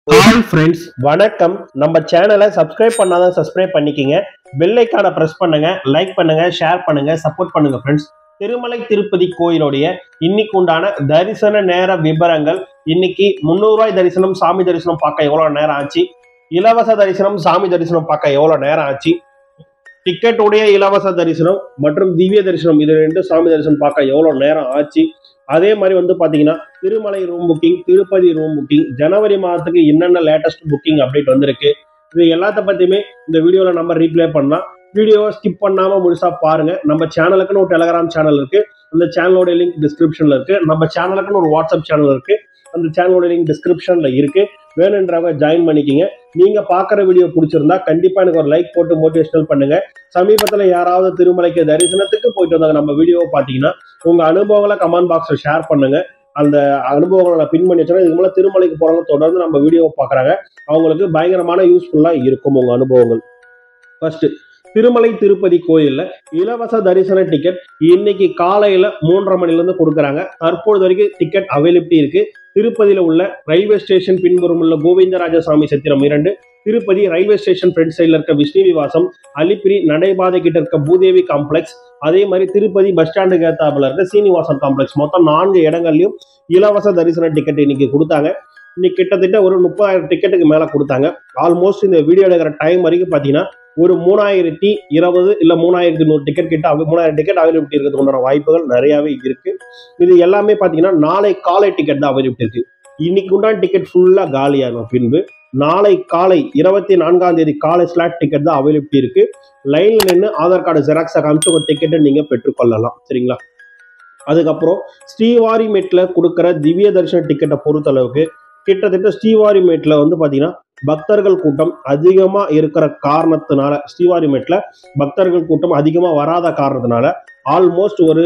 hi friends வணக்கம் நம்ம சேனலை சப்ஸ்கிரைப் பண்ணாதான் சப்ஸ்கிரைப் பண்ணிக்கிங்க பெல் ஐக்கானை ப்ரெஸ் பண்ணுங்க லைக் பண்ணுங்க ஷேர் பண்ணுங்க சப்போர்ட் பண்ணுங்க ஃப்ரெண்ட்ஸ் திருமலை திருப்பதி கோயிலுடைய இன்னைக்கு உண்டான தரிசன நேர விவரங்கள் இன்னைக்கு முந்நூறுவாய் தரிசனம் சாமி தரிசனம் பார்க்க எவ்வளோ நேரம் ஆச்சு இலவச தரிசனம் சாமி தரிசனம் பார்க்க எவ்வளோ நேரம் ஆச்சு டிக்கெட் உடைய இலவச தரிசனம் மற்றும் திவ்ய தரிசனம் இது ரெண்டு சாமி தரிசனம் பார்க்க எவ்வளோ நேரம் ஆச்சு அதே மாதிரி வந்து பார்த்தீங்கன்னா Tirumala room booking Tirupati room booking ஜனவரி மாதத்துக்கு என்னென்ன லேட்டஸ்ட் புக்கிங் அப்டேட் வந்திருக்கு இது எல்லாத்த பற்றியுமே இந்த வீடியோவில் நம்ம ரீப்ளே பண்ணலாம் வீடியோவை ஸ்கிப் பண்ணாமல் முழுசா பாருங்க நம்ம சேனலுக்குன்னு ஒரு டெலகிராம் சேனல் இருக்கு அந்த சேனலோட லிங்க் டிஸ்கிரிப்ஷன்ல இருக்கு நம்ம சேனலுக்குன்னு ஒரு வாட்ஸ்அப் சேனல் இருக்கு அந்த சேனலோட லிங்க் டிஸ்கிரிப்ஷன்ல இருக்கு வேணுன்றவங்க ஜாயின் பண்ணிக்கிங்க நீங்க பார்க்குற வீடியோ பிடிச்சிருந்தா கண்டிப்பா எனக்கு ஒரு லைக் போட்டு மோட்டிவேஷனல் பண்ணுங்க சமீபத்தில் யாராவது திருமலைக்கு தரிசனத்துக்கு போயிட்டு வந்தாங்க நம்ம வீடியோவை பார்த்தீங்கன்னா உங்க அனுபவங்களை கமெண்ட் பாக்ஸ்ல ஷேர் பண்ணுங்க அந்த அனுபவங்களை நான் பின் பண்ணி வச்சோன்னா இதுக்கு மேலே திருமலைக்கு போறவங்க தொடர்ந்து நம்ம வீடியோவை பார்க்குறாங்க அவங்களுக்கு பயங்கரமான யூஸ்ஃபுல்லா இருக்கும் உங்க அனுபவங்கள் ஃபர்ஸ்ட் திருமலை திருப்பதி கோயில்ல இலவச தரிசன டிக்கெட் இன்னைக்கு காலையில மூன்றரை மணில இருந்து கொடுக்குறாங்க தற்பொழுது வரைக்கும் டிக்கெட் அவைலபிலிட்டி இருக்கு திருப்பதியில உள்ள ரயில்வே ஸ்டேஷன் பின்புறம் உள்ள கோவிந்தராஜசாமி சத்திரம் இரண்டு திருப்பதி ரயில்வே ஸ்டேஷன் ஃப்ரண்ட் சைடில் இருக்க விஷ்ணு விவாசம் அலிப்பிரி நடைபாதை கிட்ட இருக்க பூதேவி காம்ப்ளெக்ஸ் அதே மாதிரி திருப்பதி பஸ் ஸ்டாண்டுக்கு ஏத்தாப்புல இருக்க சீனிவாசன் காம்ப்ளெக்ஸ் மொத்தம் நான்கு இடங்கள்லயும் இலவச தரிசன டிக்கெட் இன்னைக்கு கொடுத்தாங்க இன்னைக்கு கிட்டத்தட்ட ஒரு முப்பதாயிரம் டிக்கெட்டுக்கு மேல கொடுத்தாங்க ஆல்மோஸ்ட் இந்த வீடியோ எடுக்கிற டைம் வரைக்கும் பாத்தீங்கன்னா ஒரு மூணாயிரத்தி இருபது இல்ல மூணாயிரத்தி நூறு டிக்கெட் கிட்ட அவ- மூணாயிரம் டிக்கெட் அவைலபிலிட்டி இருக்கிறதுக்கு உண்டான வாய்ப்புகள் நிறையவே இருக்கு இது எல்லாமே பாத்தீங்கன்னா நாளை காலை டிக்கெட் தான் அவைலபிலிட்டி இருக்கு இன்னைக்கு உண்டான டிக்கெட் ஃபுல்லா காலியாகும் பின்பு நாளை காலை இருபத்தி நான்காம் தேதி காலை ஸ்லாட் டிக்கெட் தான் அவைலபிலிட்டி இருக்கு லைன்ல நின்று ஆதார் கார்டு ஜெராக்ஸை காமிச்சு உங்க டிக்கெட்டை நீங்க பெற்றுக்கொள்ளலாம் சரிங்களா அதுக்கப்புறம் ஸ்ரீவாரிமேட்ல கொடுக்குற திவ்ய தரிசன டிக்கெட்டை பொறுத்தளவுக்கு கிட்டத்தட்ட ஸ்ரீவாரிமேட்ல வந்து பாத்தீங்கன்னா பக்தர்கள் கூட்டம் அதிகமா இருக்கிற காரணத்தினால ஸ்ரீவாரிமேட்ல பக்தர்கள் கூட்டம் அதிகமா வராத காரணத்தினால ஆல்மோஸ்ட் ஒரு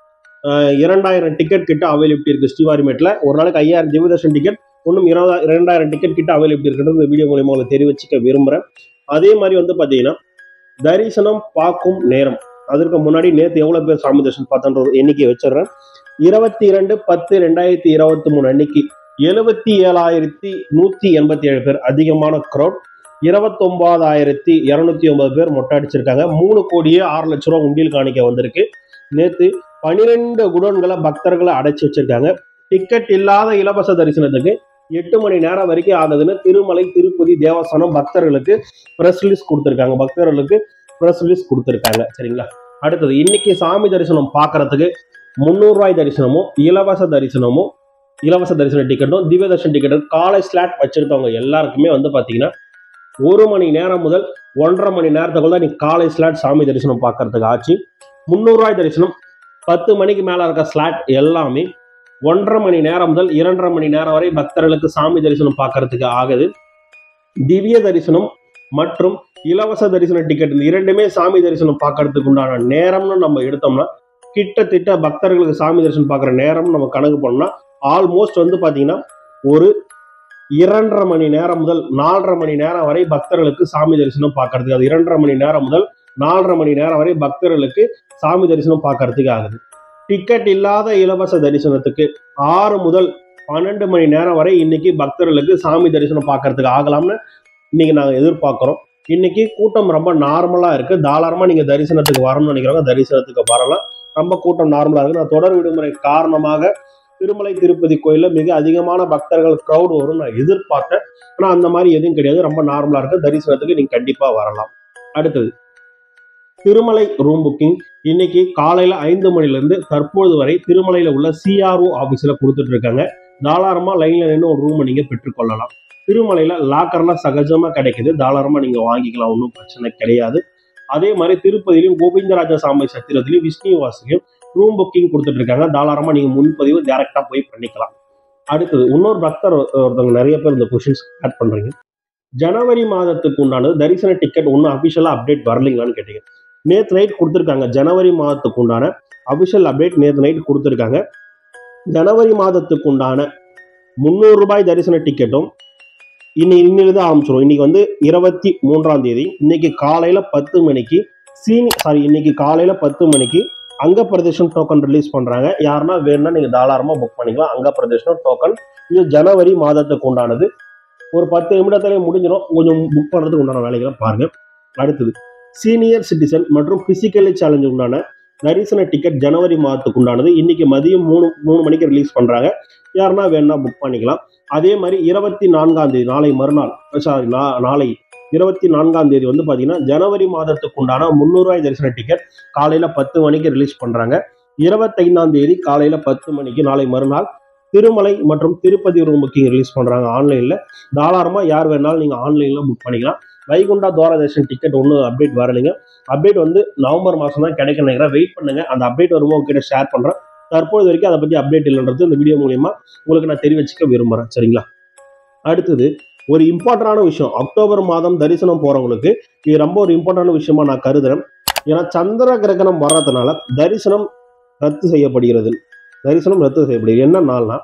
அஹ், இரண்டாயிரம் டிக்கெட் கிட்ட அவைலபிலிட்டி இருக்கு ஸ்ரீவாரிமேட்ல ஒரு நாளைக்கு ஐயாயிரம் திவ்ய தரிசன டிக்கெட் இன்னும் இருபதா இரண்டாயிரம் டிக்கெட் கிட்ட அவைலபிலிட்டி இருக்குன்றது இந்த வீடியோ மூலியமா உங்களுக்கு தெரிவிச்சுக்க விரும்புறேன் அதே மாதிரி வந்து பாத்தீங்கன்னா தரிசனம் பார்க்கும் நேரம் அதற்கு முன்னாடி நேற்று எவ்வளவு பேர் சாமி தரிசனம் பார்த்தன்ற ஒரு எண்ணிக்கை வச்சிடுறேன் இருபத்தி இரண்டு பத்து ரெண்டாயிரத்தி இருபத்தி மூணு அன்னைக்கு எழுபத்தி ஏழாயிரத்தி நூத்தி எண்பத்தி ஏழு பேர் அதிகமான க்ரௌட் இருபத்தொன்பதாயிரத்தி இருநூத்தி ஒன்பது பேர் மொட்டை அடிச்சிருக்காங்க மூணு கோடியே ஆறு லட்ச ரூபா உண்டியல் காணிக்க வந்திருக்கு நேத்து பனிரெண்டு குடோன்களை பக்தர்களை அடைச்சு வச்சிருக்காங்க டிக்கெட் இல்லாத இலவச தரிசனத்துக்கு எட்டு மணி நேரம் வரைக்கும் ஆகுதுன்னு திருமலை திருப்பதி தேவஸ்தானம் பக்தர்களுக்கு ப்ரெஸ் ரிலீஸ் கொடுத்துருக்காங்க பக்தர்களுக்கு ப்ரெஸ் ரிலீஸ் கொடுத்துருக்காங்க சரிங்களா அடுத்தது இன்னைக்கு சாமி தரிசனம் பார்க்கறதுக்கு முந்நூறு ரூபாய் தரிசனமும் இலவச தரிசனமும் இலவச தரிசன டிக்கெட்டும் திவ்ய தரிசன டிக்கெட்டும் காலை ஸ்லாட் வச்சிருக்கவங்க எல்லாருக்குமே வந்து பார்த்தீங்கன்னா ஒரு மணி நேரம் முதல் ஒன்றரை மணி நேரத்துக்குள்ள நீ காலை ஸ்லாட் சாமி தரிசனம் பார்க்கறதுக்கு ஆச்சு முந்நூறுரூவாய் தரிசனம் பத்து மணிக்கு மேலே இருக்க ஸ்லாட் எல்லாமே ஒன்றரை மணி நேரம் முதல் இரண்டரை மணி நேரம் வரை பக்தர்களுக்கு சாமி தரிசனம் பார்க்கறதுக்கு ஆகுது திவ்ய தரிசனம் மற்றும் இலவச தரிசன டிக்கெட் இந்த இரண்டுமே சாமி தரிசனம் பார்க்கறதுக்கு உண்டான நேரம்னு நம்ம எடுத்தோம்னா கிட்டத்தட்ட பக்தர்களுக்கு சாமி தரிசனம் பார்க்குற நேரம் நம்ம கணக்கு பண்ணோம்னா ஆல்மோஸ்ட் வந்து பார்த்தீங்கன்னா ஒரு இரண்டரை மணி நேரம் முதல் நாலரை மணி நேரம் வரை பக்தர்களுக்கு சாமி தரிசனம் பார்க்கறதுக்கு அது இரண்டரை மணி நேரம் முதல் நாலரை மணி நேரம் வரை பக்தர்களுக்கு சாமி தரிசனம் பார்க்கறதுக்கு ஆகுது டிக்கெட் இல்லாத இலவச தரிசனத்துக்கு ஆறு முதல் பன்னெண்டு மணி நேரம் வரை இன்னைக்கு பக்தர்களுக்கு சாமி தரிசனம் பார்க்கறதுக்கு ஆகலாம்னு இன்னைக்கு நாங்கள் எதிர்பார்க்குறோம் இன்னைக்கு கூட்டம் ரொம்ப நார்மலாக இருக்கு தாராளமாக நீங்கள் தரிசனத்துக்கு வரணும்னு நினைக்கிறவங்க தரிசனத்துக்கு வரலாம் ரொம்ப கூட்டம் நார்மலாக இருக்கு நான் தொடர் விடுமுறை காரணமாக திருமலை திருப்பதி கோயிலில் மிக அதிகமான பக்தர்கள் க்ரௌட் வரும் நான் எதிர்பார்த்தேன் ஆனால் அந்த மாதிரி எதுவும் கிடையாது ரொம்ப நார்மலாக இருக்கு தரிசனத்துக்கு நீங்கள் கண்டிப்பாக வரலாம் அடுத்தது திருமலை ரூம் புக்கிங் இன்னைக்கு காலையில ஐந்து மணிலேருந்து தற்பொழுது வரை திருமலையில உள்ள சிஆர்ஓ ஆஃபீஸில் கொடுத்துட்டு இருக்காங்க தாராளமாக லைன்ல நின்று ஒரு ரூமை நீங்கள் பெற்றுக்கொள்ளலாம் திருமலையில லாக்கர்லாம் சகஜமா கிடைக்குது தாராளமா நீங்க வாங்கிக்கலாம் ஒன்றும் பிரச்சனை கிடையாது அதே மாதிரி திருப்பதியிலும் கோவிந்தராஜ சாமி சத்திரத்திலையும் விஷ்ணுவாசிலையும் ரூம் புக்கிங் கொடுத்துட்டு இருக்காங்க தாராளமா நீங்க முன்பதிவு டைரக்டா போய் பண்ணிக்கலாம் அடுத்தது இன்னொரு பக்தர் ஒரு- ஒருத்தவங்க நிறைய பேர் இந்த கொஷின்ஸ் ஆட் பண்றீங்க ஜனவரி மாதத்துக்கு உண்டானது தரிசன டிக்கெட் ஒன்றும் அபிஷியலா அப்டேட் வரலைங்களான்னு கேட்டீங்க நேற்று நைட் கொடுத்துருக்காங்க ஜனவரி மாதத்துக்கு உண்டான அபிஷியல் அப்டேட் நேற்று நைட் கொடுத்துருக்காங்க ஜனவரி மாதத்துக்கு உண்டான முந்நூறு ரூபாய் தரிசன டிக்கெட்டும் இன்னி இன்னிலிருந்து ஆரம்பிச்சிடும் இன்னைக்கு வந்து இருபத்தி மூன்றாம் தேதி இன்னைக்கு காலையில பத்து மணிக்கு சீனி சாரி இன்னைக்கு காலையில பத்து மணிக்கு அங்க பிரதேசம் டோக்கன் ரிலீஸ் பண்றாங்க யாருன்னா வேணும்னா நீங்க தாராளமா புக் பண்ணிக்கலாம் அங்க பிரதேசம் டோக்கன் இது ஜனவரி மாதத்துக்கு உண்டானது ஒரு பத்து நிமிடத்திலே முடிஞ்சிடும் கொஞ்சம் புக் பண்ணுறதுக்கு உண்டான வேலைகளை பாருங்க அடுத்தது சீனியர் சிட்டிசன் மற்றும் பிசிக்கலி சேலஞ்சு உண்டான தரிசன டிக்கெட் ஜனவரி மாதத்துக்கு உண்டானது இன்னைக்கு மதியம் மூணு மூணு மணிக்கு ரிலீஸ் பண்ணுறாங்க யாருன்னா வேணா புக் பண்ணிக்கலாம் அதே மாதிரி இருபத்தி நான்காம் தேதி நாளை மறுநாள் சாரி நாளை இருபத்தி நான்காம் தேதி வந்து பார்த்தீங்கன்னா ஜனவரி மாதத்துக்கு உண்டான முந்நூறுவாய் தரிசன டிக்கெட் காலையில் பத்து மணிக்கு ரிலீஸ் பண்ணுறாங்க இருபத்தைந்தாம் தேதி காலையில் பத்து மணிக்கு நாளை மறுநாள் திருமலை மற்றும் திருப்பதி ரூம் புக்கிங் ரிலீஸ் பண்ணுறாங்க ஆன்லைனில் தாராளமாக யார் வேணாலும் நீங்கள் ஆன்லைனில் புக் பண்ணிக்கலாம் வைகுண்டா தூரதர்ஷன் டிக்கெட் ஒன்றும் அப்டேட் வரலைங்க அப்டேட் வந்து நவம்பர் மாதம் தான் கிடைக்க நினைக்கிறேன் வெயிட் பண்ணுங்கள் அந்த அப்டேட் வரும்போது உங்ககிட்ட ஷேர் பண்ணுறேன் தற்போது வரைக்கும் அதை பற்றி அப்டேட் இல்லைன்றது இந்த வீடியோ மூலியமா உங்களுக்கு நான் தெரிவிச்சுக்க விரும்புகிறேன் சரிங்களா அடுத்தது ஒரு இம்பார்ட்டண்டான விஷயம் அக்டோபர் மாதம் தரிசனம் போகிறவங்களுக்கு இது ரொம்ப ஒரு இம்பார்ட்டன்டான விஷயமா நான் கருதுறேன் ஏன்னா சந்திர கிரகணம் வர்றதுனால தரிசனம் ரத்து செய்யப்படுகிறது தரிசனம் ரத்து செய்யப்படுகிறது என்ன நாள்னா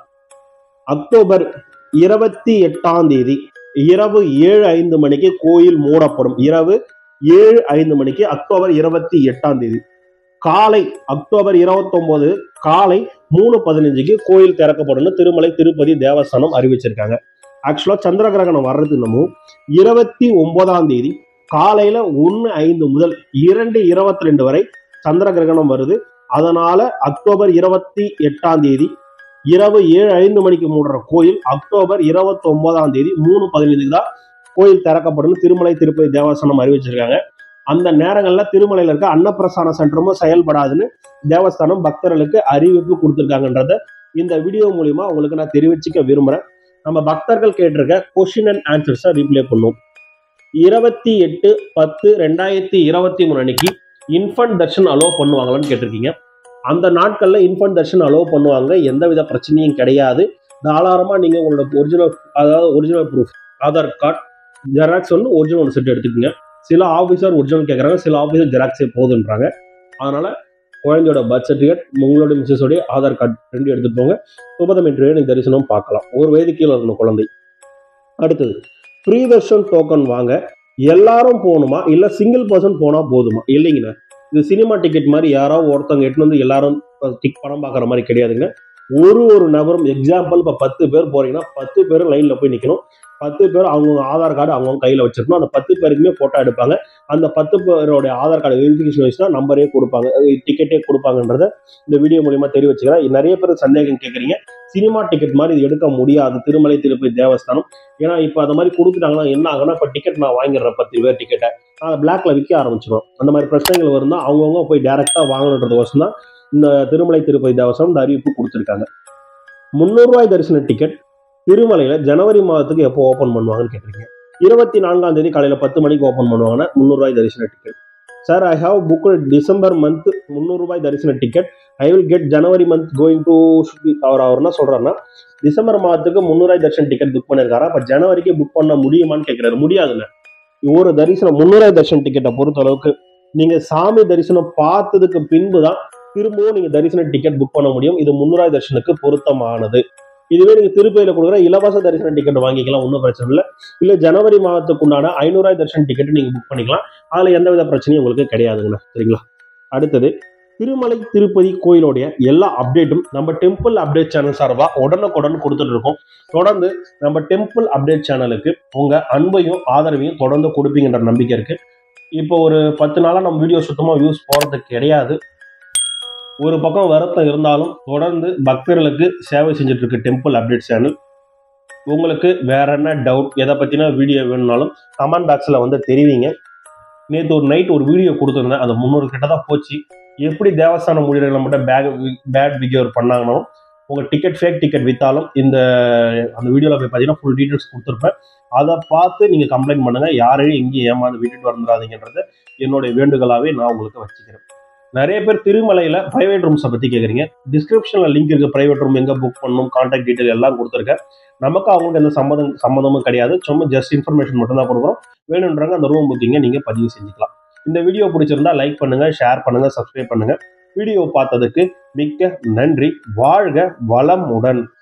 அக்டோபர் இருபத்தி எட்டாம் தேதி இரவு ஏழு ஐந்து மணிக்கு கோயில் மூடப்படும் இரவு ஏழு ஐந்து மணிக்கு அக்டோபர் இருபத்தி எட்டாம் தேதி காலை அக்டோபர் இருபத்தொன்பது காலை மூணு பதினஞ்சுக்கு கோயில் திறக்கப்படும் திருமலை திருப்பதி தேவஸ்தானம் அறிவிச்சிருக்காங்க ஆக்சுவலா சந்திர கிரகணம் வர்றது இன்னமும் இருபத்தி ஒன்பதாம் தேதி காலையில ஒன்று ஐந்து முதல் இரண்டு இருபத்தி ரெண்டு வரை சந்திர கிரகணம் வருது அதனால அக்டோபர் இருபத்தி எட்டாம் தேதி இரவு ஏழு ஐந்து மணிக்கு மூடுற கோயில் அக்டோபர் இருபத்தி ஒன்பதாம் தேதி மூணு பதினைந்துக்கு தான் கோயில் திறக்கப்படும் திருமலை திருப்பதி தேவஸ்தானம் அறிவிச்சிருக்காங்க அந்த நேரங்கள்ல திருமலையில இருக்க அன்னப்பிரசான சென்டரும் செயல்படாதுன்னு தேவஸ்தானம் பக்தர்களுக்கு அறிவிப்பு கொடுத்துருக்காங்கன்றத இந்த வீடியோ மூலியமா உங்களுக்கு நான் தெரிவிச்சுக்க விரும்புறேன் நம்ம பக்தர்கள் கேட்டிருக்க கொஷின் அண்ட் ஆன்சர்ஸை ரீப்ளே பண்ணுவோம் இருபத்தி எட்டு பத்து ரெண்டாயிரத்தி இருபத்தி மூணு அன்னைக்கு இன்ஃபன்ட் தர்ஷன் அலோவ் பண்ணுவாங்களான்னு கேட்டிருக்கீங்க அந்த நாட்களில் இன்ஃபன்ட் தர்ஷன் அலோவ் பண்ணுவாங்க எந்தவித பிரச்சனையும் கிடையாது தாராளமாக நீங்கள் உங்களோட ஒரிஜினல் அதாவது original proof Aadhaar card xerox ஒன்று ஒரிஜினல் ஒன்று செட் எடுத்துக்கோங்க சில ஆஃபீஸர் ஒரிஜினல் கேட்குறாங்க சில ஆஃபீஸர் ஜெராக்ஸே போதுன்றாங்க அதனால் குழந்தையோட பர்த் சர்டிஃபிகேட் உங்களோட மிஸ்ஸஸோடைய ஆதார் கார்டு ரெண்டு எடுத்துட்டு போங்க சுபதம் இன்றைய நீங்கள் தரிசனம் பார்க்கலாம் ஒரு வயது கீழே இருக்கணும் குழந்தை அடுத்தது ஃப்ரீ தர்ஷன் டோக்கன் வாங்க எல்லாரும் போகணுமா இல்லை சிங்கிள் பர்சன் போனால் போதுமா இல்லைங்கண்ணா இது சினிமா டிக்கெட் மாதிரி யாரோ ஒருத்தவங்க எட்டுன்னு வந்து எல்லாரும் டிக் படம் பார்க்குற மாதிரி கிடையாதுங்க ஒரு ஒரு நபரும் எக்ஸாம்பிள் இப்போ பத்து பேர் போறீங்கன்னா பத்து பேரும் லைனில் போய் நிற்கணும் பத்து பேர் அவங்கவுங்க ஆதார் கார்டு அவங்கவுங்க கையில் வச்சிருக்கணும் அந்த பத்து பேருக்குமே ஃபோட்டோ எடுப்பாங்க அந்த பத்து பேரோட ஆதார் கார்டு வெரிஃபிகேஷன் வச்சு தான் நம்பரே கொடுப்பாங்க டிக்கெட்டே கொடுப்பாங்கன்றத இந்த வீடியோ மூலியமா தெரிவிச்சுக்கிறேன் நிறைய பேர் சந்தேகம் கேட்குறீங்க சினிமா டிக்கெட் மாதிரி இது எடுக்க முடியாது திருமலை திருப்பதி தேவஸ்தானம் ஏன்னா இப்போ அந்த மாதிரி கொடுத்துட்டாங்கன்னா என்ன ஆகும்னா இப்போ டிக்கெட் நான் வாங்கிடுறேன் பத்து பேர் டிக்கெட்டை அதை பிளாக்ல விற்க ஆரம்பிச்சிடும் அந்த மாதிரி பிரச்சனைகள் வருந்தா அவங்கவுங்க போய் டேரெக்டாக வாங்கணுன்றதுக்கோசம் தான் இந்த திருமலை திருப்பதி தேவஸ்தானம் இந்த அறிவிப்பு கொடுத்துருக்காங்க முந்நூறுரூவாய் தரிசன டிக்கெட் திருமலையில ஜனவரி மாதத்துக்கு எப்போ ஓப்பன் பண்ணுவாங்கன்னு கேட்டிருக்கீங்க இருபத்தி நான்காம் தேதி காலையில பத்து மணிக்கு ஓப்பன் பண்ணுவாங்கன்னா முந்நூறுரூவாய் தரிசன ticket sir I have book December month முந்நூறுரூபாய் தரிசன ticket I will get January month going to அவர் அவர் என்ன சொல்றாருன்னா டிசம்பர் மாதத்துக்கு முந்நூறுவாய் தரிசன டிக்கெட் புக் பண்ணிருக்காரா அப்ப ஜனவரிக்கு புக் பண்ண முடியுமான்னு கேட்கிறாரு முடியாதுல்ல ஒரு தரிசனம் முந்நூறுவாய் தரிசன டிக்கெட்டை பொறுத்த அளவுக்கு நீங்க சாமி தரிசனம் பார்த்ததுக்கு பின்பு தான் திரும்பவும் நீங்க தரிசன டிக்கெட் புக் பண்ண முடியும் இது முந்நூறாய் தரிசனுக்கு பொருத்தமானது இதுவே நீங்க திருப்பதியில கொடுக்குற இலவச தரிசன டிக்கெட் வாங்கிக்கலாம் ஒன்றும் பிரச்சனை இல்லை இல்ல ஜனவரி மாதத்துக்கு உண்டான ஐநூறாய் தரிசன டிக்கெட் நீங்க புக் பண்ணிக்கலாம் அதுல எந்தவித பிரச்சனையும் உங்களுக்கு கிடையாதுங்கண்ணா சரிங்களா அடுத்தது திருமலை திருப்பதி கோயிலுடைய எல்லா அப்டேட்டும் நம்ம டெம்பிள் அப்டேட் சேனல் சார்பா உடனுக்குடன் கொடுத்துட்டு இருக்கோம் தொடர்ந்து நம்ம டெம்பிள் அப்டேட் சேனலுக்கு உங்க அன்பையும் ஆதரவையும் தொடர்ந்து கொடுப்பீங்கன்ற நம்பிக்கை இருக்கு இப்போ ஒரு பத்து நாளா நம்ம வீடியோ சுத்தமா வியூஸ் போறது கிடையாது ஒரு பக்கம் வருத்தம் இருந்தாலும் தொடர்ந்து பக்தர்களுக்கு சேவை செஞ்சுட்டு இருக்கு டெம்பிள் அப்டேட் சேனல் உங்களுக்கு வேற என்ன டவுட் எதை பத்தின வீடியோ வேணும்னாலும் கமெண்ட் பாக்ஸ்ல வந்து தெரிவிங்க நேற்று ஒரு நைட் ஒரு வீடியோ கொடுத்துருந்தேன் அந்த முந்நூறு கிட்ட தான் போச்சு எப்படி தேவஸ்தான ஊழியர்களை மட்டும் பேக் பேட் பிஹேவியர் பண்ணாங்கன்னா உங்கள் டிக்கெட் ஃபேக் டிக்கெட் விற்றாலும் இந்த அந்த வீடியோவில் போய் பார்த்தீங்கன்னா ஃபுல் டீட்டெயில்ஸ் கொடுத்துருப்பேன் அதை பார்த்து நீங்கள் கம்ப்ளைண்ட் பண்ணுங்கள் யாரையும் எங்கேயும் ஏமாந்து விட்டுட்டு வந்துடாதீங்கன்றத என்னுடைய வேண்டுகோளாகவே நான் உங்களுக்கு வச்சுக்கிறேன் நிறைய பேர் திருமலையில் ப்ரைவேட் ரூம்ஸை பற்றி கேட்குறீங்க டிஸ்கிரிப்ஷனில் லிங்க் இருக்குது ப்ரைவேட் ரூம் எங்கே புக் பண்ணணும் கான்டாக்ட் டீட்டெயில் எல்லாம் கொடுத்துருக்கேன் நமக்கு அவங்களுக்கு எந்த சம்மதம் சம்மதமும் கிடையாது சும்மா ஜஸ்ட் இன்ஃபர்மேஷன் மட்டும் தான் கொடுக்குறோம் வேணுன்றாங்க அந்த ரூம் புக்கிங்கை நீங்கள் பதிவு செஞ்சுக்கலாம் இந்த வீடியோ பிடிச்சிருந்தா லைக் பண்ணுங்க ஷேர் பண்ணுங்க சப்ஸ்கிரைப் பண்ணுங்க வீடியோ பார்த்ததுக்கு மிக்க நன்றி வாழ்க வளமுடன்